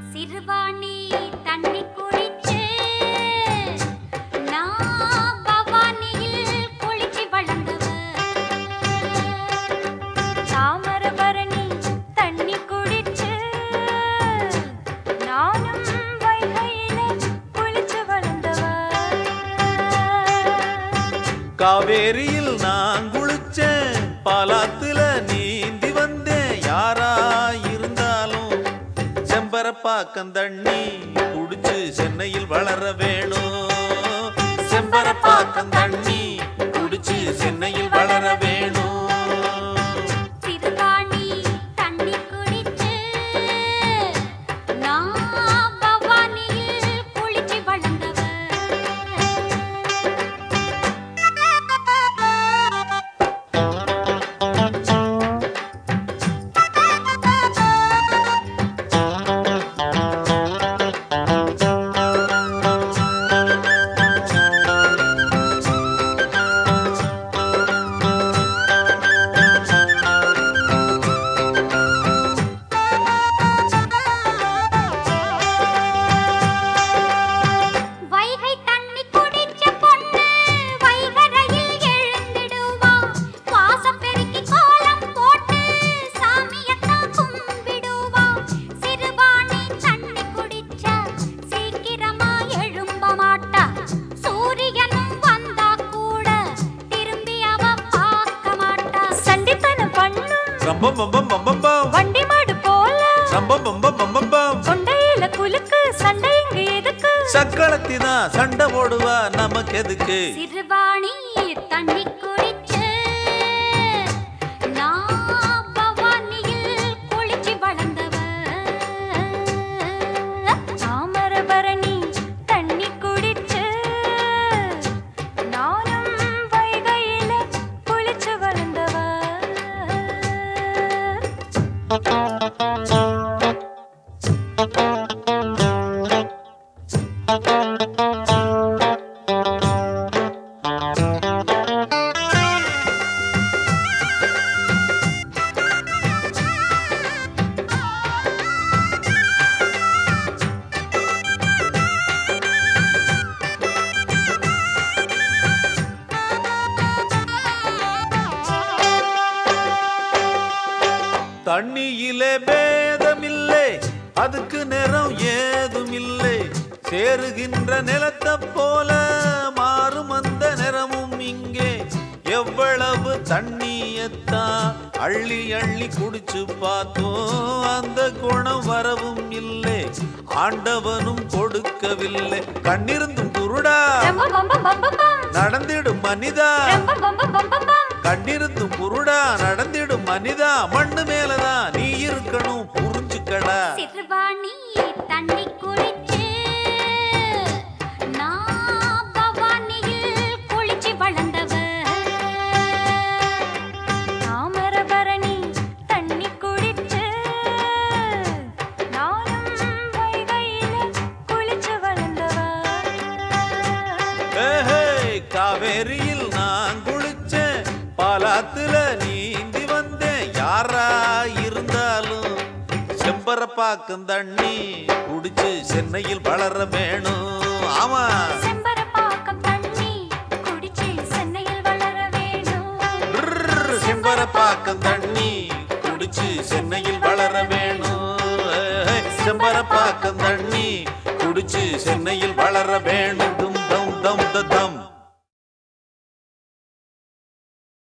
சிறுவாணி தண்ணி குடிச்சு நான் பவானியில் குளிச்சு வளர்ந்தவ தாமரபரணி தண்ணி குடிச்சு நானும் வைகையில குளிச்சு வளர்ந்தவ காவேரியில் நான் குளிச்சேன் பாலாத்துல நீந்தி வந்தேன் யாரா இருந்தாலும் செம்பரப்பாக்கம் தண்ணி குடிச்சு சென்னையில் வளர வேணும் செம்பரப்பாக்கம் தண்ணி குடிச்சு சென்னையில் வளர வேணும் சிறுவாணி தண்ணி குடிச்சு நான் பவானியில் குளிச்சு வளர்ந்தவ வைகை தண்ணி குடிச்ச பொண்ணு வைகரையில் எழுந்திடுவா வாசம் பெருக்கி கோலம் போட்டு சாமியத்தான் கும்பிடுவா சிறுவாணி தண்ணி குடிச்சா சீக்கிரமா எழும்ப மாட்டா சூரியனும் வந்தா கூட திரும்பி அவ பார்க்க மாட்டா சண்டித்தனம் பண்ணும் ரம்பம் பம்பம் பம்பம் பம் வண்டி மாடு போல ரம்பம் பம்பம் பம்பம் பம் கொண்டையில குலுக்கு சண்டை இங்க எதுக்கு சக்களத்தி தான் சண்டை போடுவா நமக்கு எதுக்கு சிறுவாணி தண்ணி குடிச்சு நான் பவானியில் குளிச்சு வளர்ந்தவ தாமரபரணி தண்ணி குடிச்சு நானும் வைகையில குளிச்சு வளர்ந்தவ தண்ணியிலே பேதமில்லை அதுக்கு நிறம் ஏதும் இல்லை சேருகின்ற நிலத்தை போல மாறும் அந்த நிறமும் இங்கே எவ்வளவு தண்ணியத்தான் அள்ளி அள்ளி குடிச்சு பார்த்தோம் அந்த குணம் வரவும் இல்லை ஆண்டவனும் கொடுக்கவில்லை கண்ணிருந்தும் குருடா ரொம்ப ரொம்ப ரொம்ப பம். நடந்திடும் மனிதா ரொம்ப ரொம்ப ரொம்ப பம். கண்ணிருந்தும் குருடா நடந்திடும் மனிதா மண்ணு மேலதான் நீ இருக்கணும் புரிஞ்சுக்கடா சிறுவாணி தண்ணி குடிச்சு நான் பவானியில் குளிச்சு வளர்ந்தவ தாமரபரணி தண்ணி குடிச்சு நானும் வைகையில குளிச்சு வளர்ந்தவ ஏஹே, காவேரியில் நான் குளிச்சேன் பாலாத்துல நீந்தி வந்தேன் யாரா இருந்தாலும் செம்பரப்பாக்கம் தண்ணி குடிச்சு சென்னையில் வளர வேணும் ஆமா செம்பரப்பாக்கம் தண்ணி குடிச்சு சென்னையில் வளர வேணும் பிர்ர், செம்பரப்பாக்கம் தண்ணி குடிச்சு சென்னையில் வளர வேணும் ஏஹே, செம்பரப்பாக்கம் தண்ணி குடிச்சு சென்னையில் வளர வேணும் தும் தம் தம் த தம்